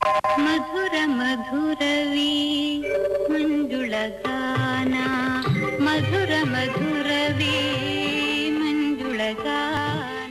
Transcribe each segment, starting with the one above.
ಮಧುರ ಮಧುರವೇ ಮಂಜುಳಗಾನ ಮಧುರ ಮಧುರವೇ ಮಂಜುಳಗಾನ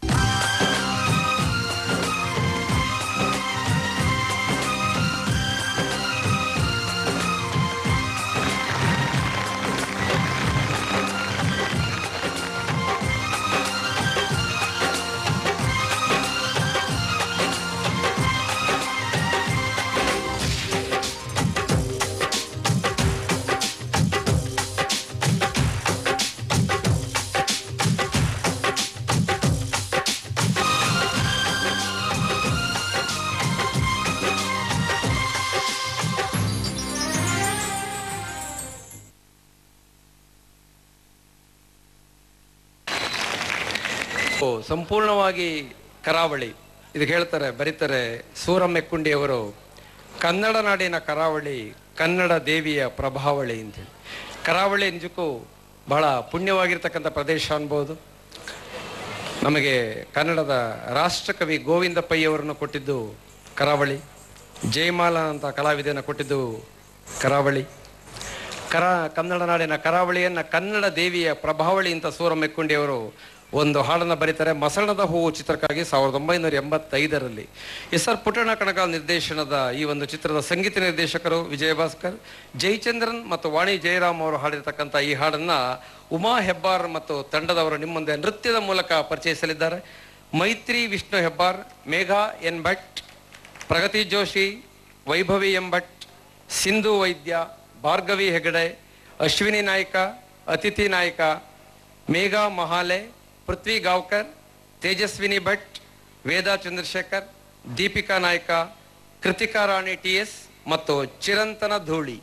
ಓ, ಸಂಪೂರ್ಣವಾಗಿ ಕರಾವಳಿ ಇದಕ್ಕೆ ಹೇಳ್ತಾರೆ ಬರೀತಾರೆ ಸೂರಮ್ಮೆಕ್ಕುಂಡಿಯವರು ಕನ್ನಡ ನಾಡಿನ ಕರಾವಳಿ ಕನ್ನಡ ದೇವಿಯ ಪ್ರಭಾವಳಿ ಅಂತೇಳಿ ಕರಾವಳಿ ನಿಜಕ್ಕೂ ಬಹಳ ಪುಣ್ಯವಾಗಿರ್ತಕ್ಕಂಥ ಪ್ರದೇಶ ಅನ್ಬೋದು ನಮಗೆ ಕನ್ನಡದ ರಾಷ್ಟ್ರಕವಿ ಗೋವಿಂದ ಪೈ ಅವರನ್ನು ಕೊಟ್ಟಿದ್ದು ಕರಾವಳಿ ಜಯಮಾಲ ಅಂತ ಕಲಾವಿದನ ಕೊಟ್ಟಿದ್ದು ಕರಾವಳಿ ಕರ ಕನ್ನಡ ನಾಡಿನ ಕರಾವಳಿಯನ್ನ ಕನ್ನಡ ದೇವಿಯ ಪ್ರಭಾವಳಿ ಅಂತ ಸೂರ ಮೆಕ್ಕುಂಡಿಯವರು ಒಂದು ಹಾಡನ್ನ ಬರೀತಾರೆ ಮಸಣದ ಹೂವು ಚಿತ್ರಕ್ಕಾಗಿ ಸಾವಿರದ ಒಂಬೈನೂರ ಎಂಬತ್ತೈದರಲ್ಲಿ ಎಸ್ ಆರ್ ಪುಟ್ಟಣ ಕಣಗಾಲ್ ನಿರ್ದೇಶನದ ಈ ಒಂದು ಚಿತ್ರದ ಸಂಗೀತ ನಿರ್ದೇಶಕರು ವಿಜಯ ಭಾಸ್ಕರ್ ಜಯಚಂದ್ರನ್ ಮತ್ತು ವಾಣಿ ಜಯರಾಮ್ ಅವರು ಹಾಡಿರ್ತಕ್ಕಂಥ ಈ ಹಾಡನ್ನ ಉಮಾ ಹೆಬ್ಬಾರ್ ಮತ್ತು ತಂಡದವರು ನಿಮ್ಮ ಮುಂದೆ ನೃತ್ಯದ ಮೂಲಕ ಪರಿಚಯಿಸಲಿದ್ದಾರೆ Maitri Vishnu Hebbar Megha N Bhat Pragati Joshi Vaibhavi M Bhat Sindhu Vaidya Bhargavi Hegde Ashwini Naik Aditi Naik Megha Mahale Prithvi Gaonkar Tejaswini Bhat Veda Chandrashekhar Deepika Naik Kritika Rani T S ಮತ್ತು ಚಿರಂತನ ಧೂಳಿ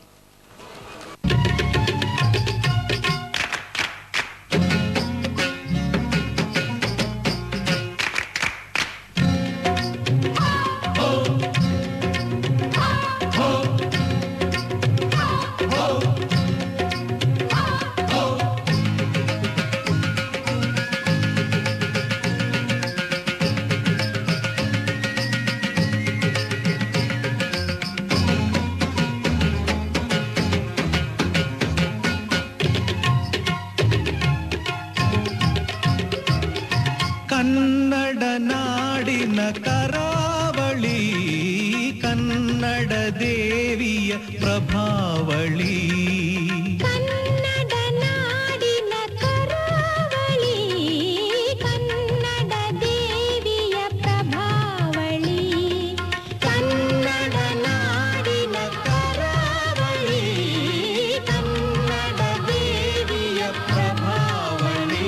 ಕನ್ನಡ ನಾಡಿನ ಕರಾವಳಿ ಕನ್ನಡ ದೇವಿಯ ಪ್ರಭಾವಳಿ ಕನ್ನಡ ನಾಡಿನ ಕರಾವಳಿ ಕನ್ನಡ ದೇವಿಯ ಪ್ರಭಾವಳಿ ಕನ್ನಡ ನಾಡಿನ ಕರಾವಳಿ ಕನ್ನಡ ದೇವಿಯ ಪ್ರಭಾವಳಿ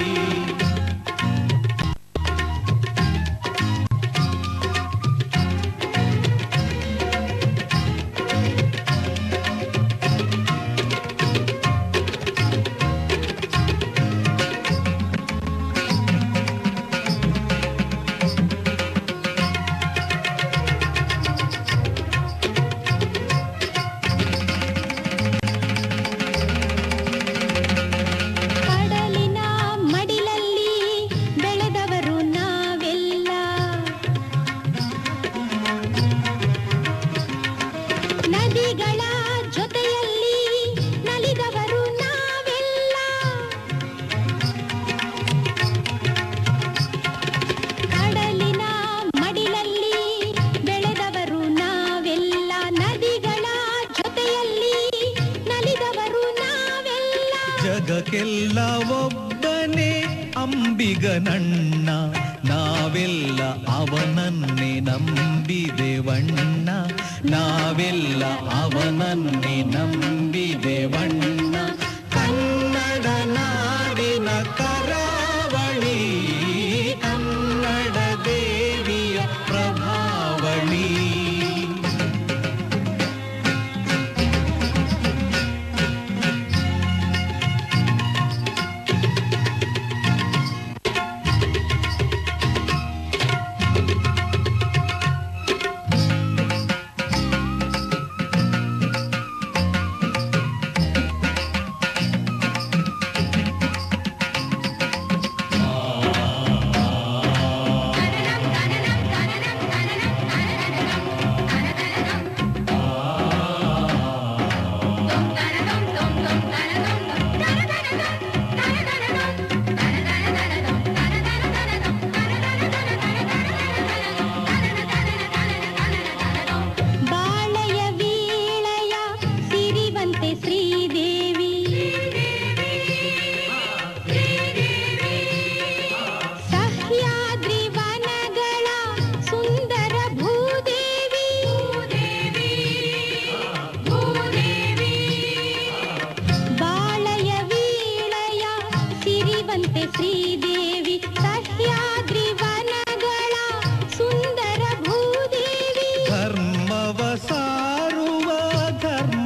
ಕಡಲಿನ ಮಡಿಲಲ್ಲಿ ಬೆಳೆದವರು ನಾವೆಲ್ಲ ನದಿಗಳ ಜೊತೆಯಲ್ಲಿ ನಲಿದವರು ನಾವೆಲ್ಲ ಕಡಲಿನ ಮಡಿಲಲ್ಲಿ ಬೆಳೆದವರು ನಾವೆಲ್ಲ ನದಿಗಳ ಜೊತೆಯಲ್ಲಿ ನಲಿದವರು ನಾವೆಲ್ಲ ಜಗಕ್ಕೆಲ್ಲ ಒಬ್ಬನೇ ಅಂಬಿಗನಣ್ಣ ನಾವೆಲ್ಲ ಅವನನ್ನೇ ನಂಬಿದೆವಣ್ಣ ನಾವೆಲ್ಲ ಅವನನ್ನೇ ನಂಬಿದೆವಣ್ಣ ಕನ್ನಡ ನಾಡಿನ ಕರಾವಳಿ ಕನ್ನಡ ದೇವಿಯ ಪ್ರಭಾವಳಿ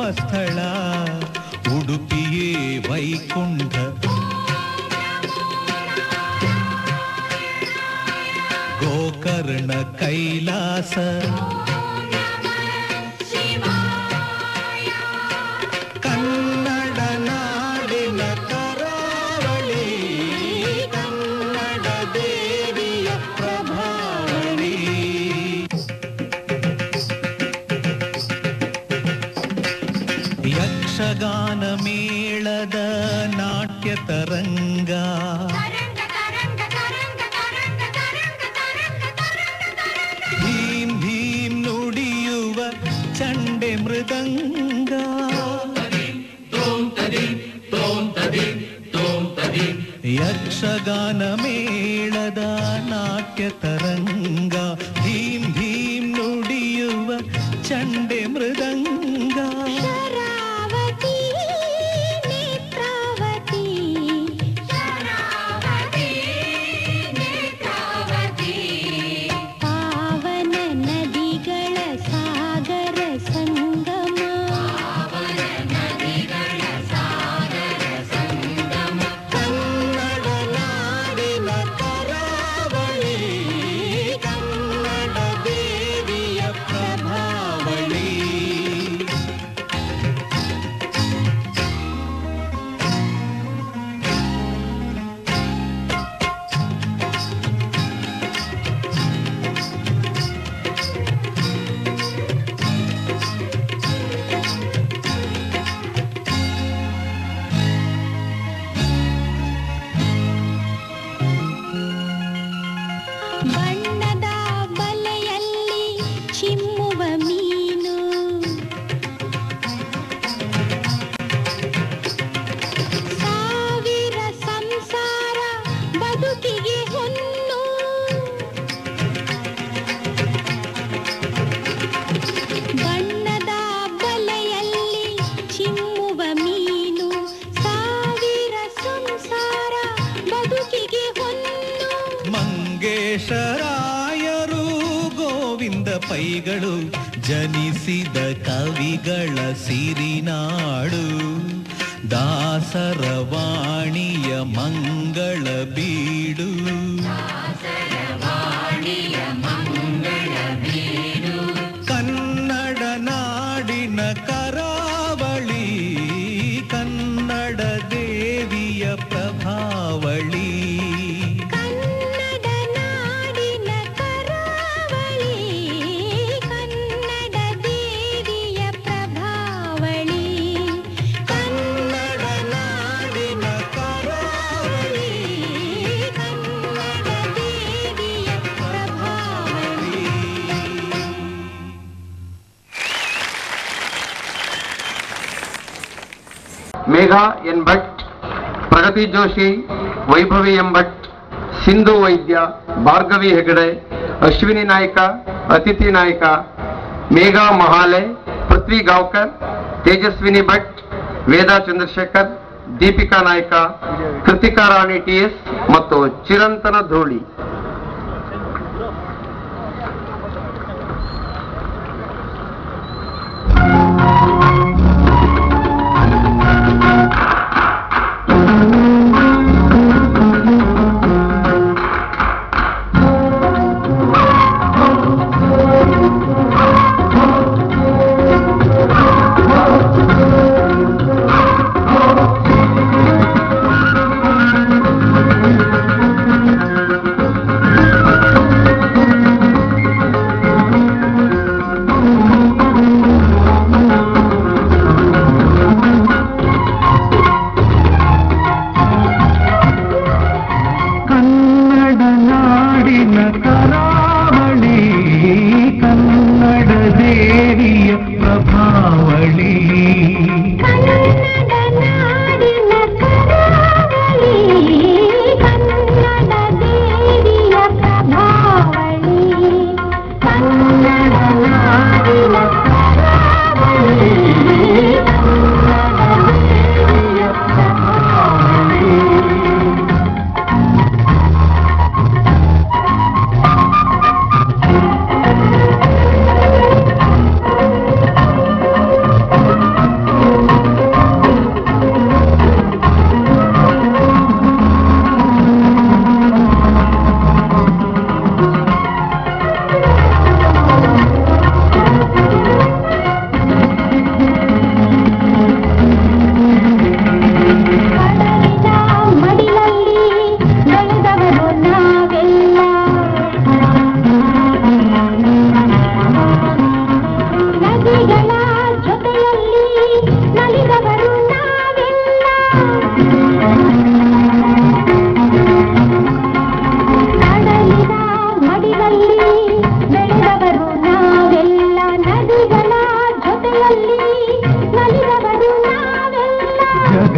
ಸ್ಥಳ ಉಡುಪಿಯೇ ವೈಕುಂಠ ಗೋಕರ್ಣ ಕೈಲಾಸ ಕನ್ನಡ ನಾಡಿನ ಕರಾವಳಿ ಕನ್ನಡ ದೇವಿಯ ಪ್ರಭಾವಳಿ ಯಕ್ಷಗಾನ ಮೇಳದ ನಾಟ್ಯ ತರಂಗ ಭೀಮ್ ಭೀಮ್ ನುಡಿಯುವ ಚಂಡೆ ಮೃದಂಗ ಯಕ್ಷಗಾನ ಮೇಳದ ನಾಟ್ಯ ತರಂಗ ಭೀಮ್ ಭೀಮ್ ನುಡಿಯುವ ಚಂಡೆ ಮೃದಂಗ ಶರಾವತಿ ನೇತ್ರಾವತಿ ಪಾವನ ನದಿಗಳ ಸಾಗರ ಸಂಗಮ ಕನ್ನಡ ನಾಡಿನ ಕರಾವಳಿ ಕನ್ನಡ ದೇವಿಯ ಪ್ರಭಾವಳಿ ಬಣ್ಣದ ಬಲೆಯಲ್ಲಿ ಚಿಮ್ಮುವ ಮೀನು ಸಾವಿರ ಸಂಸಾರ ಬದುಕಿಗೆ ಹೊನ್ನು ಬಣ್ಣದ ಬಲೆಯಲ್ಲಿ ಚಿಮ್ಮುವ ಮೀನು ಸಾವಿರ ಸಂಸಾರ ಬದುಕಿಗೆ ಹೊನ್ನು ಮಂಗೇಶರಾಯರು ಗೋವಿಂದ ಪೈಗಳು ಜನಿಸಿದ ಕವಿಗಳ ಸಿರಿನಾಡು ದಾಸರ ವಾಣಿಯ ಮಂಗಳ ಬೀಡು ಕನ್ನಡ ನಾಡಿನ ಕರಾವಳಿ ಕನ್ನಡ ದೇವಿಯ ಪ್ರಭಾವಳಿ ಕನ್ನಡ ನಾಡಿನ ಕರಾವಳಿ ಕನ್ನಡ ದೇವಿಯ ಪ್ರಭಾವಳಿ ಕನ್ನಡ ನಾಡಿನ ಕರಾವಳಿ ಕನ್ನಡ ದೇವಿಯ ಪ್ರಭಾವಳಿ Megha N Bhat Pragati Joshi Vaibhavi M Bhat Sindhu Vaidya Bhargavi Hegde Ashwini Naik Aditi Naik Megha Mahale Prithvi Gaonkar Tejaswini Bhat Veda Chandrashekhar Deepika Naik Kritika Rani T S ಮತ್ತು ಚಿರಂತನ ಧೂಳಿ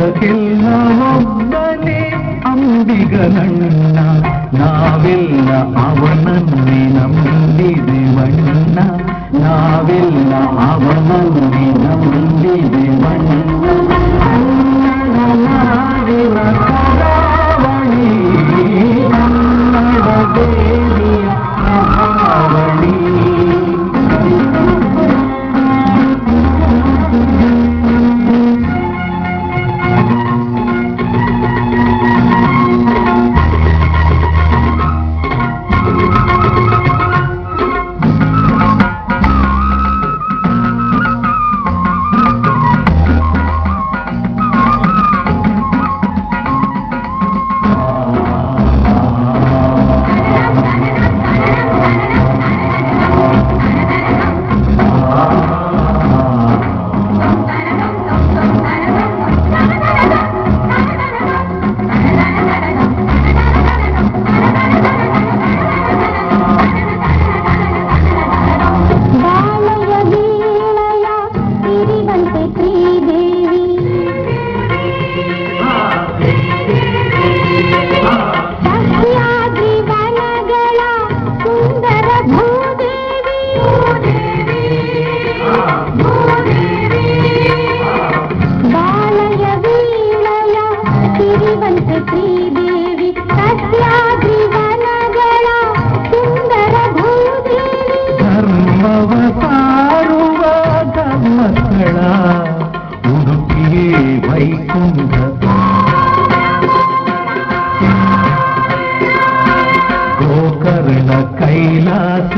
ಜಗಕ್ಕೆಲ್ಲ ಒಬ್ಬನೇ ಅಂಬಿಗನಣ್ಣ ನಾವೆಲ್ಲ ಅವನನ್ನೇ ನಂಬಿದೆವಣ್ಣ ನಾವೆಲ್ಲ ಅವನನ್ನೇ ನಂಬಿದೆವಣ್ಣ ನಾಡಿನ ಕರಾವಳಿ ಕನ್ನಡ ದೇವಿಯ ಪ್ರಭಾವಳಿ ಬಾಲಯ ವೀಣಯ ಸಿರಿವಂತೆ ಶ್ರೀದೇವಿ ಸಹ್ಯಾದ್ರಿ ವನಗಳ ಸುಂದರ ಭೂದೇವಿ ಬಾಲಯ ವೀಣಯ ಸಿರಿವಂತೆ ಶ್ರೀದೇವಿ ಸಹ್ಯಾದ್ರಿ ವನಗಳ ಸುಂದರ ಭೂದೇವಿ ಧರ್ಮವ ಸಾರುವ ಧರ್ಮಸ್ಥಳ ಉಡುಪಿಯೇ ವೈಕುಂಠ ಗೋಕರ್ಣ ಕೈಲಾಸ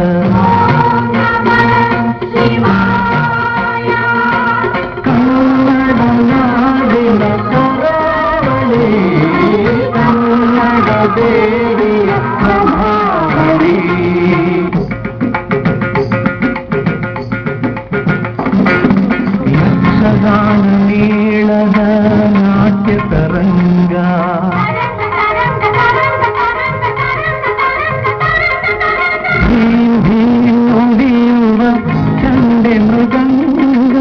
ಕನ್ನಡ ನಾಡಿನ ಕರಾವಳಿ ಕನ್ನಡ ದೇವಿಯ ಪ್ರಭಾವಳಿ ಯಕ್ಷಗಾನ ನೀಳದ ನಾಟ್ಯ ತರಂಗ ಭೀಮ್ ಭೀಮ್ ನುಡಿಯುವ ಚಂಡೆ ಮೃದಂಗ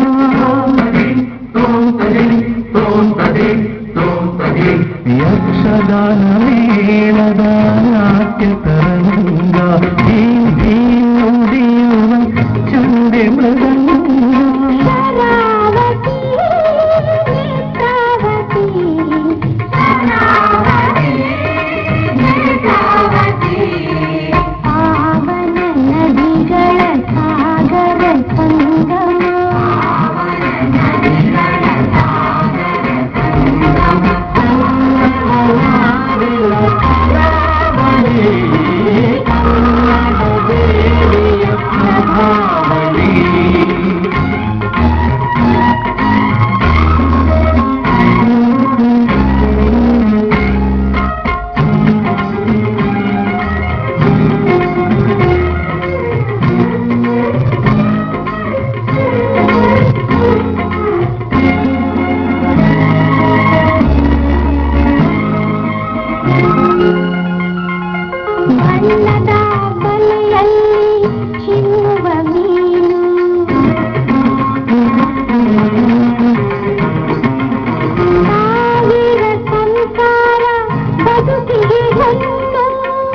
ಯಕ್ಷಗಾನ ಮೇಳದ ನಾಟ್ಯ ತರಂಗ ಭೀಮ್ ಭೀಮ್ ನುಡಿಯುವ ಚಂಡೆ ಮೃದಂಗ ಶರಾವತಿ ನೇತ್ರಾವತಿ ಪಾವನ ನದಿಗಳ ಸಾಗರ ಸಂಗಮ ಬಣ್ಣದ ಬಲೆಯಲ್ಲಿ ಚಿಮ್ಮುವ ಮೀನು ಸಾವಿರ ಸಂಸಾರ ಬದುಕಿಗೆ ಹೊತ್ತು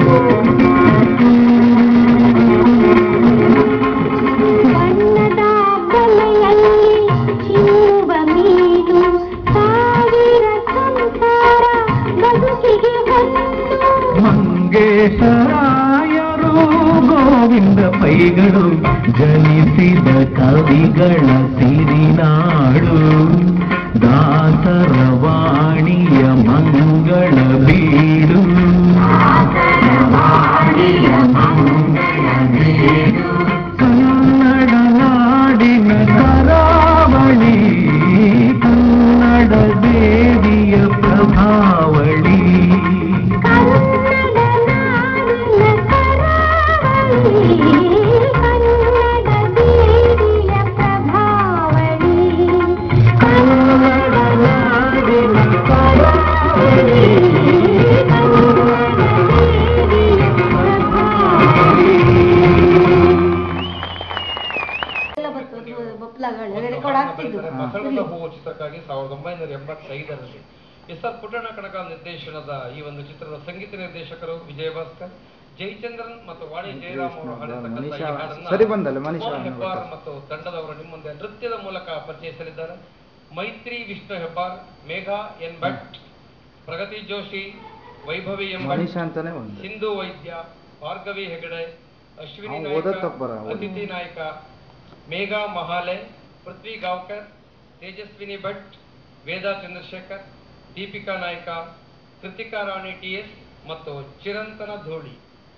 ಬಣ್ಣದ ಬಲೆಯಲ್ಲಿ ಚಿಮ್ಮುವ ಮೀನು ಸಾವಿರ ಸಂಸಾರ ಬದುಕಿಗೆ ಹೊತ್ತು ಮಂಗೇಶರಾಯರು ಗೋವಿಂದ ಪೈಗಳು ಜನಿಸಿದ ಕವಿಗಳ ಸಿರಿನಾಡು ದಾಸರ ವಾಣಿಯ ಮಂಗಳ ಬೀಡು ಕನ್ನಡ ನಾಡಿನ ಕರಾವಳಿ ಕನ್ನಡ ದೇವಿಯ ಪ್ರಭಾವಳಿ ಕನ್ನಡ ನಾಡಿನ ಕರಾವಳಿ ಕನ್ನಡ ದೇವಿಯ ಪ್ರಭಾವಳಿ ಕನ್ನಡ ನಾಡಿನ ಲಗಳೆ ಒಂದು ರೆಕಾರ್ಡ್ ಹಾಡನ್ನ ಆಗ್ತಿದ್ದು ಬರೀತಾರೆ, ಬಸವನ ಹೂವು ಚಿತ್ರಕ್ಕಾಗಿ ಸಾವಿರದ ಒಂಬೈನೂರ ಎಂಬತ್ತೈದರಲ್ಲಿ ಎಸ್ ಆರ್ ಪುಟ್ಟಣ್ಣ ಕಣಗಾಲ್ ನಿರ್ದೇಶನದ ಈ ಒಂದು ಚಿತ್ರದ ಸಂಗೀತ ನಿರ್ದೇಶಕರು ವಿಜಯ ಭಾಸ್ಕರ್ ಜಯಚಂದ್ರನ್ ಮತ್ತು ವಾಣಿ ಜಯರಾಮ್ ಅವರು ಹಾಡಿರ್ತಕ್ಕಂಥ ಈ ಮನೀಷಾ ಹಾಡನ್ನ ಸರಿ ಬಂದಲ್ಲ ಮನೀಷಾ ಮೋಹನ್ ಹೆಬ್ಬಾರ್ ಮತ್ತು ತಂಡದವರು ನಿಮ್ಮ ಮುಂದೆ ನೃತ್ಯದ ಮೂಲಕ ಪರಿಚಯಿಸಲಿದ್ದಾರೆ ಮೈತ್ರಿ ವಿಷ್ಣು ಹೆಬ್ಬಾರ್ ಮೇಘ ಎನ್ ಭಟ್ ಪ್ರಗತಿ ಜೋಶಿ ವೈಭವಿ ಎಂ ಭಟ್ ಮನೀಷಾ ಅಂತಾನೆ ಒಂದು ಸಿಂಧು ವೈದ್ಯ ಭಾರ್ಗವಿ ಹೆಗಡೆ ಅಶ್ವಿನಿ ಅವ್ನು ನಾಯ್ಕ ಓದೋದ್ ತಪ್ಪರ, ಓದು. ಅದಿತಿ ನಾಯ್ಕ ಮೇಘಾ ಮಹಾಲೆ ಪೃಥ್ವಿ ಗಾವ್ಕರ್ ತೇಜಸ್ವಿನಿ ಭಟ್ ವೇದಾ ಚಂದ್ರಶೇಖರ್ ದೀಪಿಕಾ ನಾಯ್ಕ ಕೃತಿಕಾ ರಾಣಿ ಟಿ ಎಸ್ ಮತ್ತು ಚಿರಂತನ ಧೋಳಿ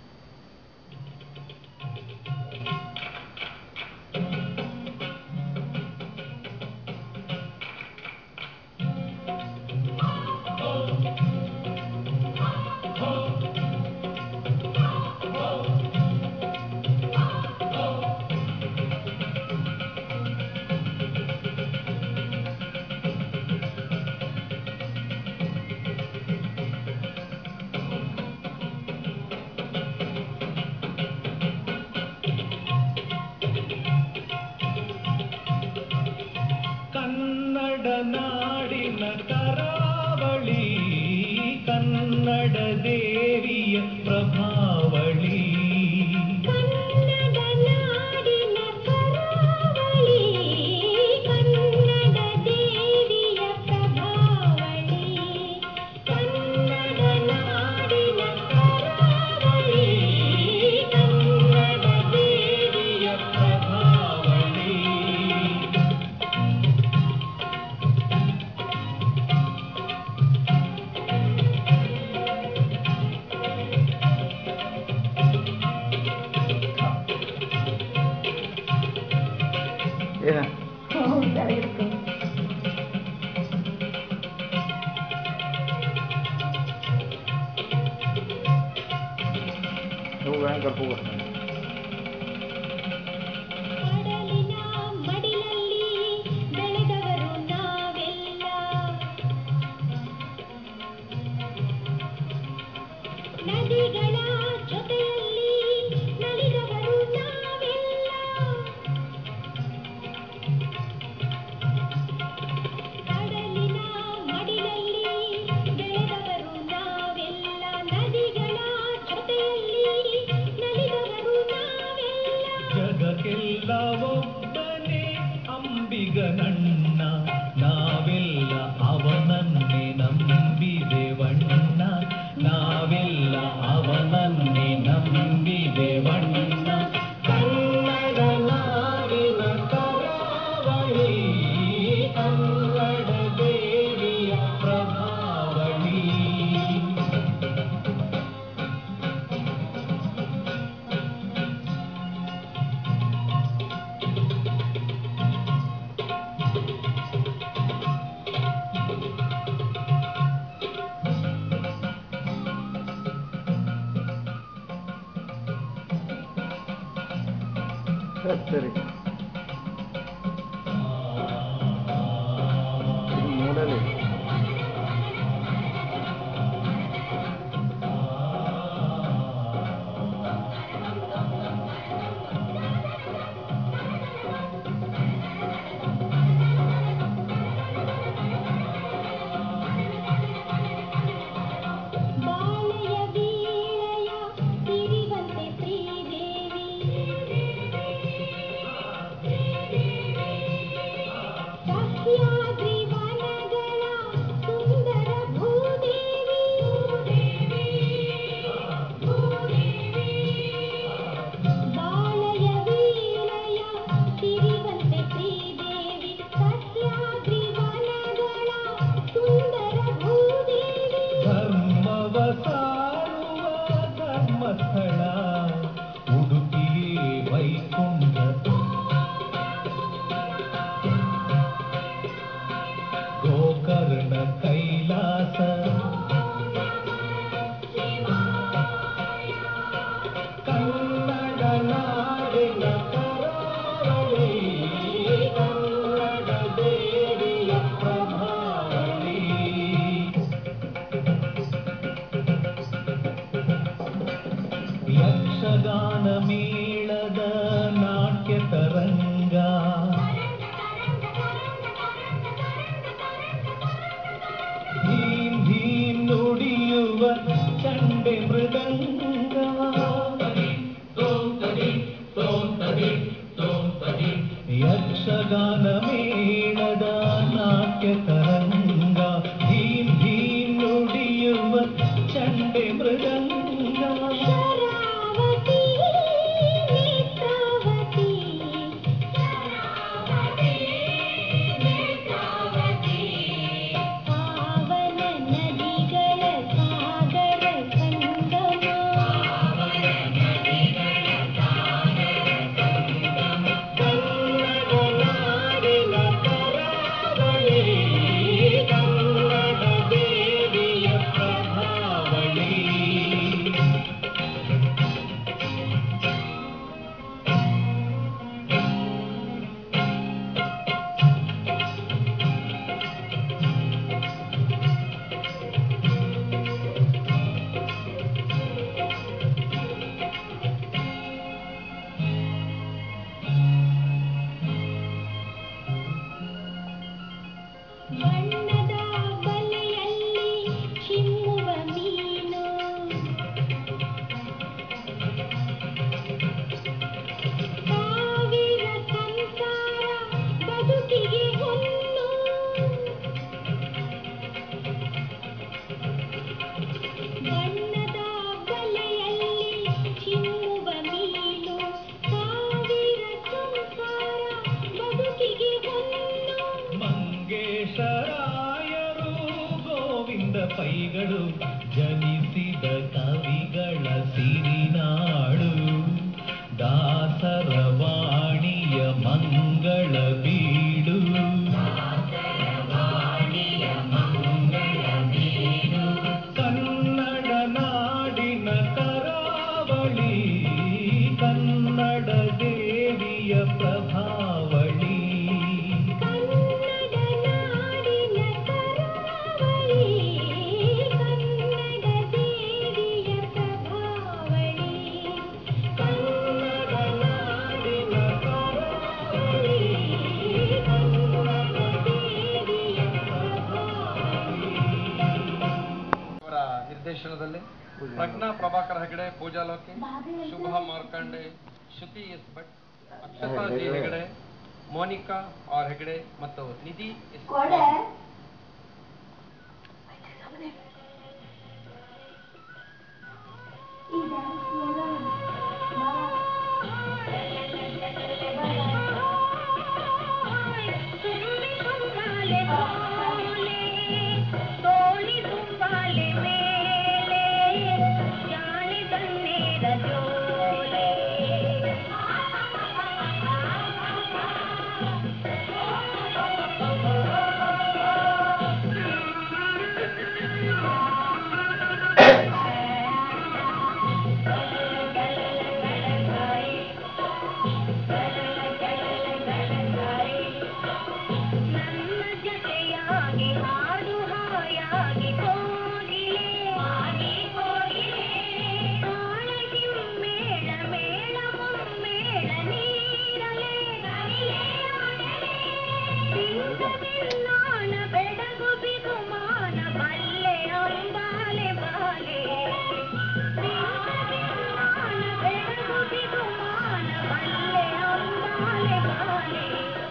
ಕನ್ನಡ ನಾಡಿನ ಕರಾವಳಿ ಕನ್ನಡ ದೇವಿಯ ಪ್ರಭಾವಳಿ ಕನ್ನಡ ನಾಡಿನ ಕರಾವಳಿ ಕನ್ನಡ ದೇವಿಯ ಪ್ರಭಾವಳಿ ಕನ್ನಡ ನಾಡಿನ ಕರಾವಳಿ ಕನ್ನಡ ದೇವಿಯ ಪ್ರಭಾವಳಿ ಏನ ನೀವು ಬ್ಯಾಂಕರ್ ಹೋಗ್ಬೇಕು ಕಡಲಿನ ಮಡಿಲಲ್ಲಿ ಬೆಳೆದವರು ನಾವೆಲ್ಲ ನದಿಗಳ ಜೊತೆಯಲ್ಲಿ ನಲಿದವರು ನಾವೆಲ್ಲ ಕಡಲಿನ ಮಡಿಲಲ್ಲಿ ಬೆಳೆದವರು ನಾವೆಲ್ಲ ನದಿಗಳ ಜೊತೆಯಲ್ಲಿ ನಲಿದವರು ನಾವೆಲ್ಲ ಜಗಕ್ಕೆಲ್ಲ ಒಬ್ಬನೇ ಅಂಬಿಗನಣ್ಣ ನಾವೆಲ್ಲ ಅವನನ್ನೇ ನಂಬಿದೆವಣ್ಣ ನಾವೆಲ್ಲ ಅವನನ್ನೇ ನಂಬಿದೆವಣ್ಣ ಕನ್ನಡ ನಾಡಿನ ಕರಾವಳಿ ಕನ್ನಡ ದೇವಿಯ ಪ್ರಭಾವಳಿ ಸರಿ ಸರಿ ಇದು ಮೂಡಲಿ ಬಾಳೆಯ ವೀಳೆಯ ಸಿರಿವಂತೆ ಶ್ರೀದೇವಿ ಯಕ್ಷಗಾನ ಮೇಳದ ನಾಟ್ಯ ತರಂಗ ಧೀಮ್ ಧೀಮ್ ನುಡಿಯುವ ಚಂಡೆ ಮೃದಂಗ ಶರಾವತಿ ನೇತ್ರಾವತಿ ಶರಾವತಿ ನೇತ್ರಾವತಿ ಪಾವನ ನದಿಗಳ ಸಾಗರ ಸಂಗಮ ಪಾವನ ನದಿಗಳ ಸಾಗರ ಕನ್ನಡ ನಾಡಿನ ಕರಾವಳಿ ಕನ್ನಡ ದೇವಿಯ ಪ್ರಭಾವಳಿ ಬಣ್ಣದ ಬಲೆಯಲ್ಲಿ ಚಿಮ್ಮುವ ಮೀನು ಸಾವಿರ ಸಂಸಾರ ಬದುಕಿಗೆ ಹೊನ್ನು ಬಣ್ಣದ ಬಲೆಯಲ್ಲಿ ಚಿಮ್ಮುವ ಮೀನು ಸಾವಿರ ಸಂಸಾರ ಬದುಕಿಗೆ ಹೊನ್ನು ಮಂಗೇಶರಾಯರು ಗೋವಿಂದ ಪೈಗಳು ಜನಿಸಿದ ಕವಿಗಳ ಸಿರಿನಾಡು ದಾಸರ ವಾಣಿಯ ಮಂಗಳ ಬೀಡು ಕನ್ನಡ ನಾಡಿನ ಕರಾವಳಿ ಕನ್ನಡ ದೇವಿಯ ಪ್ರಭಾವಳಿ ಕನ್ನಡ ನಾಡಿನ ಕರಾವಳಿ ಕನ್ನಡ ದೇವಿಯ ಪ್ರಭಾವಳಿ ಕನ್ನಡ ನಾಡಿನ ಕರಾವಳಿ ಕನ್ನಡ ದೇವಿಯ ಪ್ರಭಾವಳಿ ಅವರ ನಿರ್ದೇಶನದಲ್ಲಿ Pragnya Prabhakar Hegde Pooja Loke Shubha Markande Shruti S Bhat Akshata G Hegde Monika R Hegde ಮತ್ತು ನಿಧಿ ಎಸ್ ತುಂಬಿ ತುಂಬಾಲೆ ತೋಲೆ ತೋಳಿ ತುಂಬಾಲೆ ಮೇಲೆ ಜಾಣಿ ತಣ್ಣೀರ ಜೋಲೆ ನನ್ನ ಜೊತೆಯಾಗಿ ಹಾಡು ಹಾಯಾಗಿ ಹೋಗಿಲೆ ಹಾಗೆ ಹೋಗಿಲೆ ತಾಳಗಿ ಮೇಳ ಮೇಳ ಮೇಳ ನೀರಲೆ ಬಿಂದುವಿನ್ನಾಣ ಬೆಡಗು ಬಿಗುಮಾನ ಬಲ್ಲೆ ಅಂಬಾಲೆ ಬಾಲೆ ಬಿಂದುವಿನ್ನಾಣ ಬೆಡಗು ಬಿಗುಮಾನ ಬಲ್ಲೆ ಅಂಬಾಲೆ ಬಾಲೆ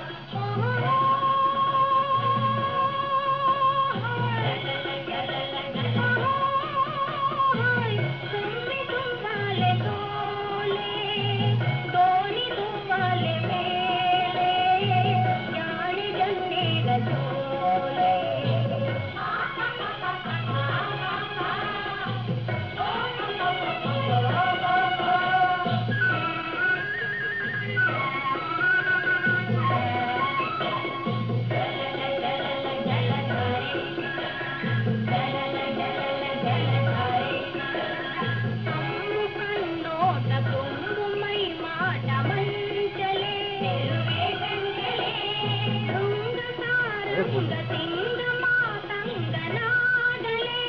ತುಂಬಿ ತುಂಬಾಲೆ ತೋಲೆ ದೋಣಿ ತುಂಬಾಲೆ ಮೇಲೆ ಜಾಣಿ ಜನ್ನೇರ ಜೋಲೆ ಕಣ್ಣೋಟ ತುಂಬು ಮೈ ಮಾಟ ಮಂಚಲೆ ಋಂಗ ಸಾರಂಗ ತಿಂಗ ಮಾತಂಗ ನಾಡಲೆ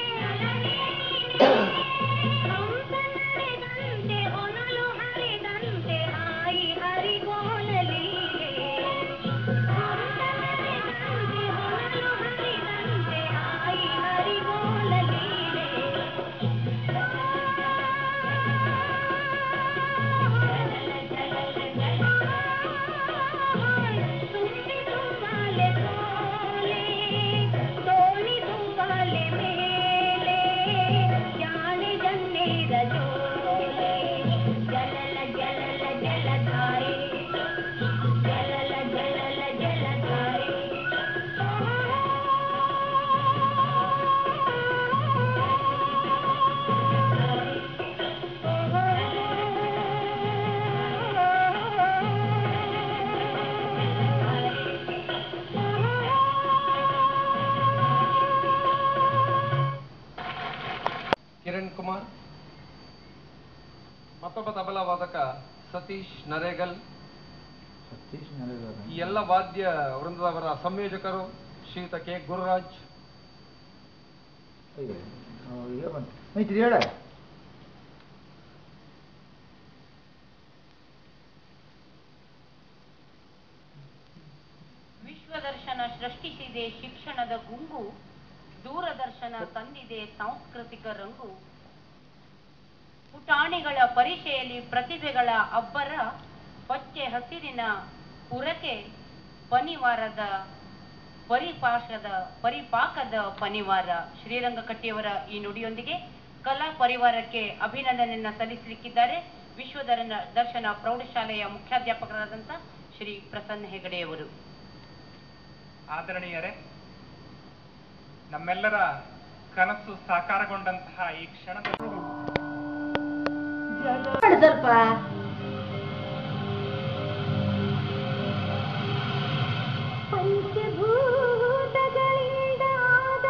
ಹಂಸ ನಡೆದಂತೆ ಹೊನಲು ಹರಿದಂತೆ ಹಾಯಿ ಹರಿಗೋಲಲಿ ಹಂಸ ನಡೆದಂತೆ ಹೊನಲು ಹರಿದಂತೆ ಹಾಯಿ ಹರಿಗೋಲಲಿ ಸತೀಶ್ ನರೇಗಲ್ ಸತೀಶ್ ನರೇಗಾರ ಈ ಎಲ್ಲ ವಾದ್ಯ ವೃಂದದವರ ಸಂಯೋಜಕರು ಶ್ರೀಯುತ ಕೆ ಗುರುರಾಜ್ ಅಯ್ಯೋ ಅವ್ ಈಗ ಬಂತು ಐತ್ರಿ ಹೇಳ ವಿಶ್ವದರ್ಶನ ಸೃಷ್ಟಿಸಿದೆ ಶಿಕ್ಷಣದ ಗುಂಗು ದೂರದರ್ಶನ ತಂದಿದೆ ಸಾಂಸ್ಕೃತಿಕ ರಂಗು ಪುಟಾಣಿಗಳ ಪರಿಚಯಲ್ಲಿ ಪ್ರತಿಭೆಗಳ ಅಬ್ಬರ ಪಚ್ಚೆ ಹಸಿರಿನ ಪುರಕೆ ಪನಿವಾರದ ಪರಿಪಾಶದ ಪರಿಪಾಕದ ಪನಿವಾರ ಶ್ರೀರಂಗಕಟ್ಟಿಯವರ ಈ ನುಡಿಯೊಂದಿಗೆ ಕಲಾ ಪರಿವಾರಕ್ಕೆ ಅಭಿನಂದನೆಯನ್ನ ಸಲ್ಲಿಸಲಿಕ್ಕಿದ್ದಾರೆ ವಿಶ್ವದರ ದರ್ಶನ ಪ್ರೌಢಶಾಲೆಯ ಮುಖ್ಯಾಧ್ಯಾಪಕರಾದಂಥ ಶ್ರೀ ಪ್ರಸನ್ನ ಹೆಗಡೆಯವರು ಆದರಣೀಯರೇ ನಮ್ಮೆಲ್ಲರ ಕನಸು ಸಾಕಾರಗೊಂಡಂತಹ ಈ ಕ್ಷಣದಲ್ಲಿ ಸ್ವಲ್ಪ ಪಂಚಭೂತಗಳಿಂದ ಆದ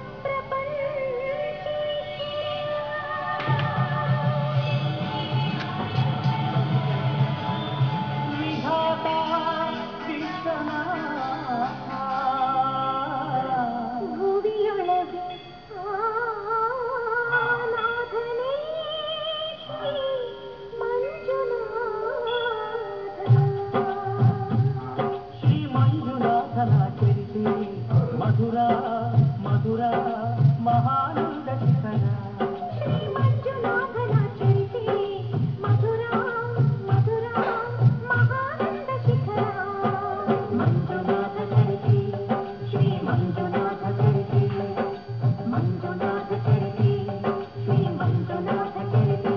ಭುವಿಯೊಳಗೆ ನಾಥನೇ ಶ್ರೀ ಮಂಜುನಾಥ ಶ್ರೀ ಮಂಜುನಾಥನ ಚರಿತೆ ಮಧುರ ಮಧುರ ಮಹಾನಂದ ಶಿಖರ ಮಂಜುನಾಥನ ಚರಿತೆ ಮಧುರ ಮಧುರ ಮಹಾನಂದ ಶಿಖರ ಮಂಜುನಾಥ ಚರಿತೆ ಶ್ರೀ ಮಂಜುನಾಥ ಚರಿತೆ ಮಂಜುನಾಥ ಚರಿತೆ ಶ್ರೀ ಮಂಜುನಾಥ ಚರಿತೆ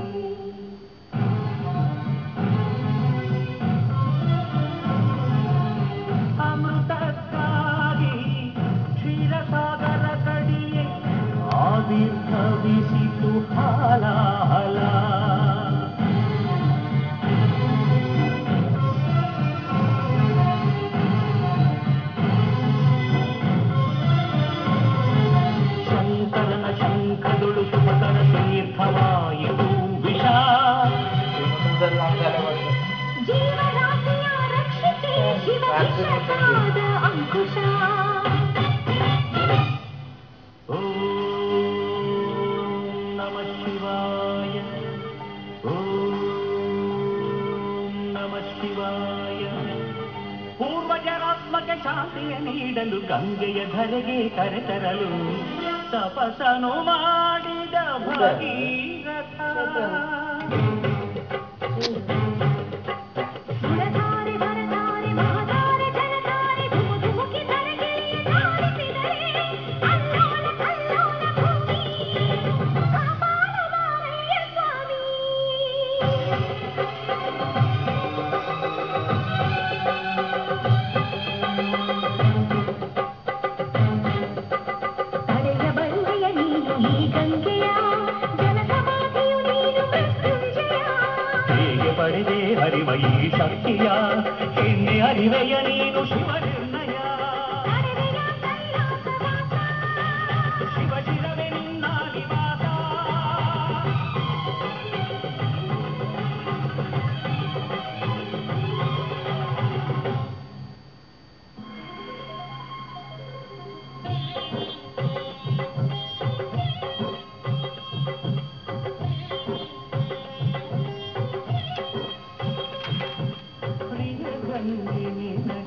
ಅಮೃತಕ್ಕಾಗಿ ಕ್ಷೀರಸಾಗರ ಕಡಿಯೇ ಆವಿರ್ಭವಿಸಿತು ಹಾಲಾಹಲ ಶಂಕರನ ಶಂಖದುಳು ಸುಮಕರ ತೀರ್ಥವಾಯಿತು ವಿಷ ಜೀವರಾಶಿಯ ರಕ್ಷಿಸಿ ಶಿವ ವಿಷಪಾದ ಅಂಕುಶ ಓಂ ನಮ ಶಿವಾಯ ಓಂ ನಮ ಶಿವಾಯ ಪೂರ್ವಜರಾತ್ಮಕ ಶಾಂತಿಯ ನೀಡಲು ಗಂಗೆಯ ಧರೆಗೆ ಕರೆತರಲು ತಪಸನು ಮಾಡಿದ ಭಗೀರಥ ಸುರಧಾರೆ ವರಧಾರೆ ಮಹಧಾರೆ ಜಲಧಾರೆ ಧುಮು ಧುಮುಕಿ ಧರೆಗಿಳಿಯ ಧಾರಿಸಿದರೆ ಅಲ್ಲೋಲ ಕಲ್ಲೋಲ ಭೂಮಿ ಕಾಪಾಡ ಮಾರಯ್ಯ ಸ್ವಾಮಿ ಹಳೆಯ ಬಳ್ಳೆಯ ನೀನು ಈ ಗಂಗೆಯ ಜಲಸಮಾಧಿಯು ನೀನು ಮೃತ್ಯುಂಜಯ ಹೇಗೆ ಪಡೆದೆ ಹರಿವ ಈ ಶಕ್ತಿಯ ಎಣ್ಣೆ ಅರಿವೆಯ ನೀನು ಶಿವ ನಿರ್ಣಯ ಶಿವ ಶಿರವೆ ನಿನ್ನ ನಿವಾಸ ಪ್ರಿಯ ಗಂಗೆ ನಿನಗೆ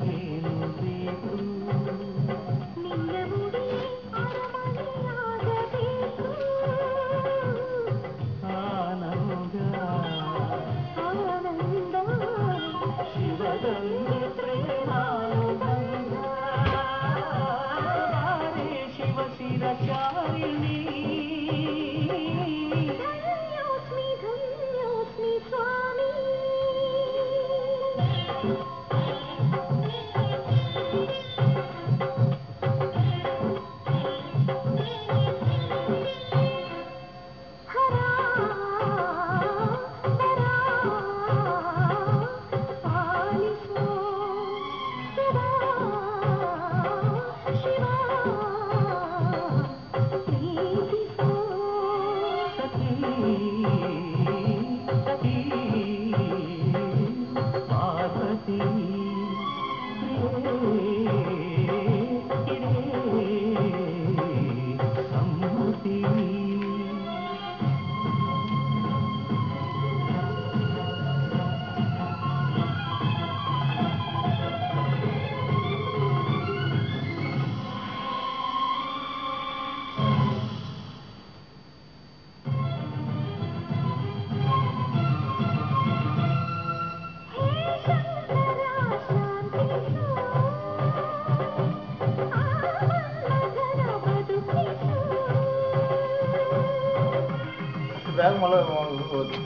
ಬ್ಯಾಗ್ ಮೊಲ ಹೋದು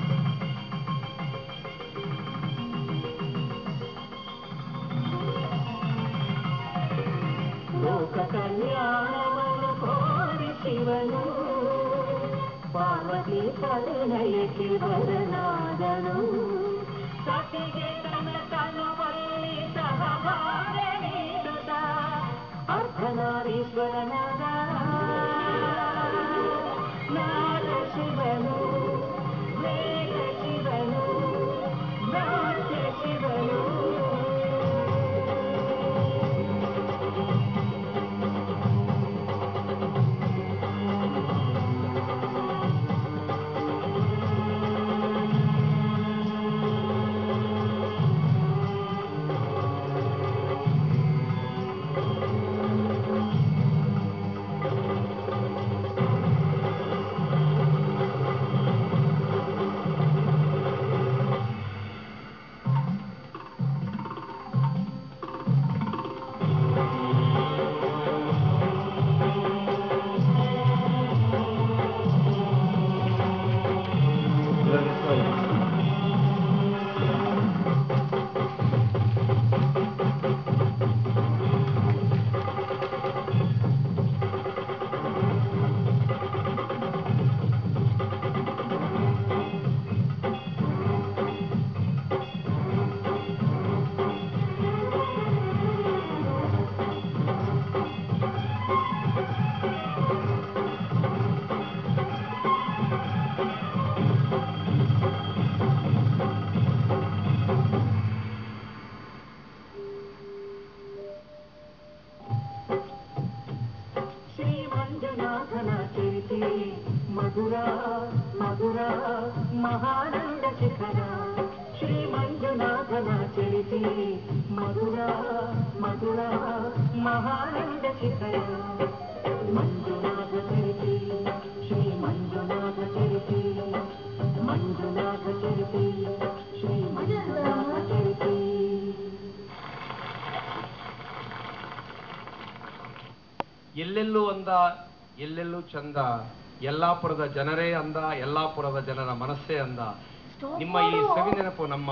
ಲೋಕ ಕಲ್ಯಾಣವನ್ನು ಕೋರಿ ಶಿವನು ಪಾರ್ವತಿ ತಲೆನಯಕ್ಕೆ ಬರನಾದನು ಸತಿಗೆ ತನ ತನುವಲ್ಲಿ ಸಹಭಾರ ನೀಡುತ್ತ ಅರ್ಧನಾರೀಶ್ವರನಾದ ನಾದ ಶಿವನು ವೇದ ಶಿವನು ನಾಟ್ಯ ಶಿವನು ಶ್ರೀ ಮಂಜುನಾಥನ ಚರಿತಿ ಮಧುರ ಮಧುರ ಮಹಾನಂದ ಶಿಖರ ಶ್ರೀ ಮಂಜುನಾಥನ ಚರಿತಿ ಮಧುರ ಮಧುರ ಮಹಾನಂದ ಶಿಖರ ಮಂಜುನಾಥ ಚರಿತಿ ಶ್ರೀ ಮಂಜುನಾಥ ಚರಿತಿ ಮಂಜುನಾಥ ಚರಿತಿ ಶ್ರೀ ಮಂಜುನಾಥ ಚರಿತಿ ಎಲ್ಲೆಲ್ಲೂ ಅಂದ ಎಲ್ಲೆಲ್ಲೂ ಚಂದ ಯಲ್ಲಾಪುರದ ಜನರೇ ಅಂದ ಯಲ್ಲಾಪುರದ ಜನರ ಮನಸ್ಸೇ ಅಂದ ನಿಮ್ಮ ಈ ಸವಿ ನೆನಪು ನಮ್ಮ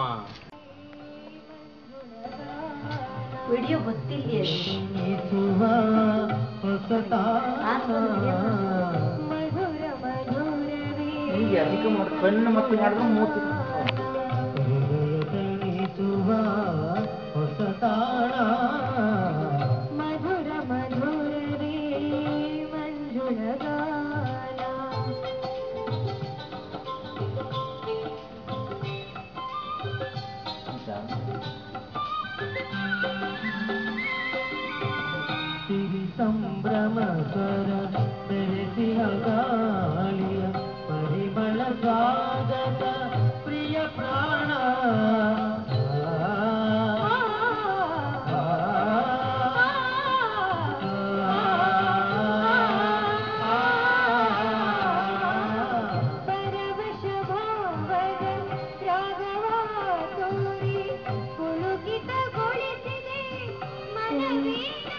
ವಿಡಿಯೋ ಗೊತ್ತಿಲ್ಲ ಮಧುರ ಮಧುರವೇ ಈಗ ಅದಕ್ಕೆ ಮಾಡಿ ಕಣ್ಣು ಮತ್ತೆ ಮಾಡಿದ್ರೆ ಮೂತಿ ಮಧುರ ಮಧುರವೇ ಮಂಜುಳ ಗಾನ ಸಿರಿ ಸಂಭ್ರಮ ಸ್ವರ ಬೆರೆಸಿನ ಗಾಳಿಯ ಪರಿಮಳ ಸ್ವಾಗತ ಪ್ರಿಯ ಪ್ರಾಣ ಪರವಶಭಾವದ ರಾಗವ ತೋರಿ ಪುಳುಕಿತಗೊಳಿಸಿದೆ ಮನವೀನ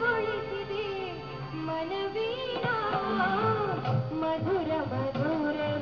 ಪುಳುಕಿತಗೊಳಿಸಿದೆ ಮನವೀನ ಮಧುರ ಮಧುರವೇ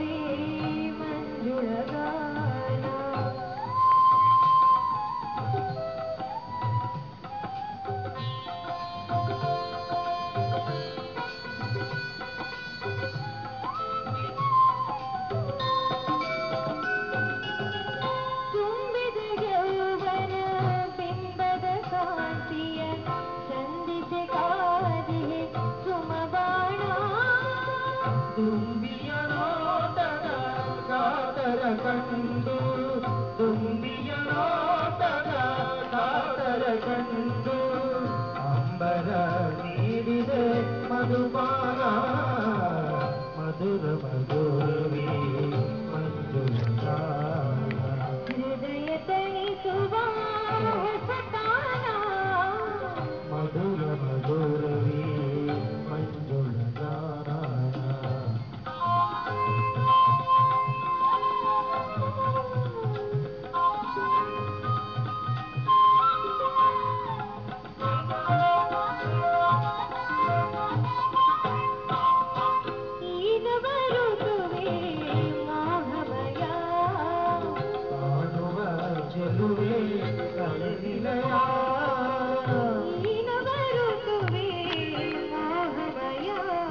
ನೀನು ಬರುತ್ತುವೆ ಮೋಹಮಯ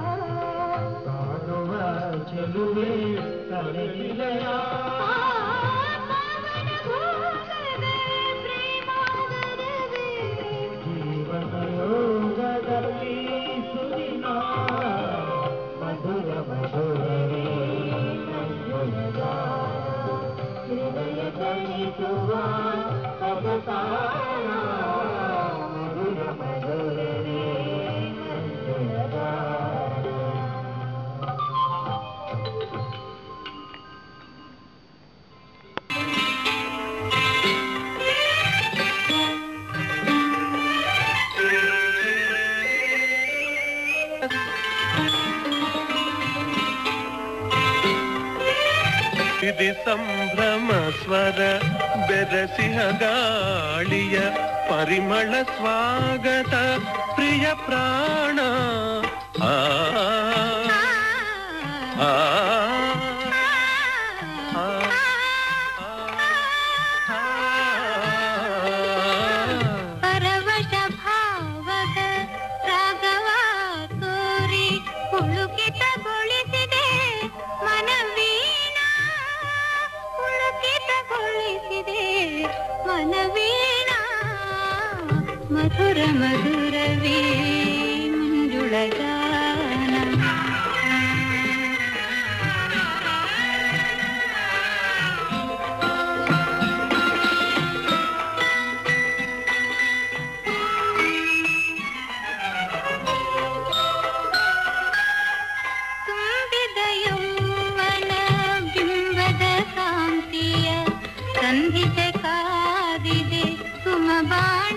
ಪಾವನ ಭೋಗದ ಪ್ರೇಮಾಗರವೇ ఇది ಸಂಭ್ರಮ ಸ್ವರ ಬೆರಸಿಹ ಗಾಳಿಯ ಪರಿಮಳ ಸ್ವಾಗತ ಪ್ರಿಯ ಪ್ರಾಣ ಆ ಆ, ಆ, ಪರವಶ ಭಾವದ ರಾಗವ ತೋರಿ ಪುಳುಕಿತಗೊಳಿಸಿದೆ ಮನವೀಣ ಪುಳುಕಿತಗೊಳಿಸಿದೆ ಮನವೀಣ ಮಧುರ ಮಧುರವೇ ಮಂಜುಳಗಾನ ತುಂಬಿದ ಯೌವನ ಬಿಂಬದ ಕಾಂತಿಯ ಸಂಧಿಸೆ ಕಾದಿದೆ ಸುಮಬಾಣ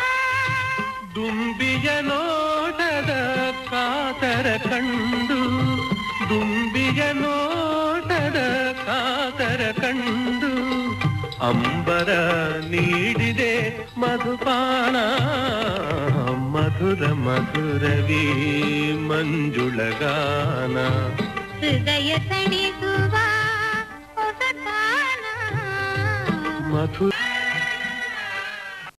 ದುಂಬಿಯ ನೋಟದ ಕಾತರ ಕಂಡು ದುಂಬಿಯ ನೋಟದ ಕಾತರ ಕಂಡು ಅಂಬರ ನೀಡಿದೆ ಮಧುಪಾನ ಮಧುರ ಮಧುರವೀ ಮಂಜುಳಗಾನ ಹೃದಯ ತಣಿಸುವ ಹೊಸತಾನ ಮಧುರ